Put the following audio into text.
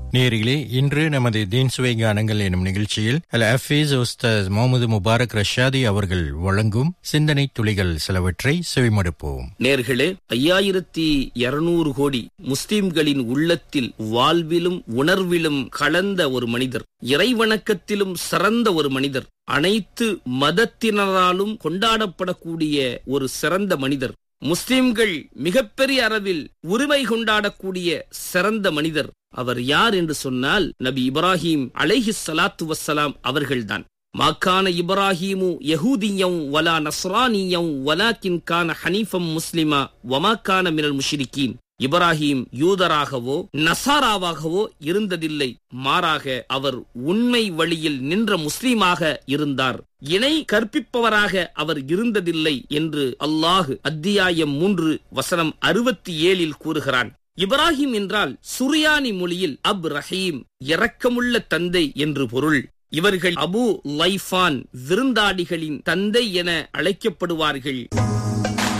நேரிலே இன்று நமது தீன் சுவை கானங்கள் எனும் நிகழ்ச்சியில் அல் அஃபீஸ் உஸ்தாஸ் முகமது முபாரக் ரஷாதி அவர்கள் வழங்கும் சிந்தனை துளிகள் சிலவற்றை செவிமடுப்போம் நேர்களே ஐயாயிரத்தி இருநூறு கோடி முஸ்லிம்களின் உள்ளத்தில் வாழ்விலும் உணர்விலும் கலந்த ஒரு மனிதர் இறைவணக்கத்திலும் சிறந்த ஒரு மனிதர் அனைத்து மதத்தினராலும் கொண்டாடப்படக்கூடிய ஒரு சிறந்த மனிதர் முஸ்லிம்கள் மிகப்பெரிய அளவில் உரிமை கொண்டாடக்கூடிய சிறந்த மனிதர் அவர் யார் என்று சொன்னால் நபி இப்ராஹிம் அலைஹி சலாத்து வசலாம் அவர்கள்தான் மாக்கான இப்ராஹிமு யஹூதியம் வலா நஸ்ரானியம் வலாக்கின் கான ஹனீஃபம் முஸ்லிமா வமாக்கான மினல் முஷிரிக்கீன் இப்ராஹிம் யூதராகவோ நசாராவாகவோ இருந்ததில்லை மாறாக அவர் உண்மை வழியில் நின்ற முஸ்லீமாக இருந்தார் இணை கற்பிப்பவராக அவர் இருந்ததில்லை என்று அல்லாஹு அத்தியாயம் மூன்று வசனம் அறுபத்தி ஏழில் கூறுகிறான் இப்ராஹிம் என்றால் சுரியானி மொழியில் அப் ரஹீம் இரக்கமுள்ள தந்தை என்று பொருள் இவர்கள் அபு லைஃபான் விருந்தாடிகளின் தந்தை என அழைக்கப்படுவார்கள்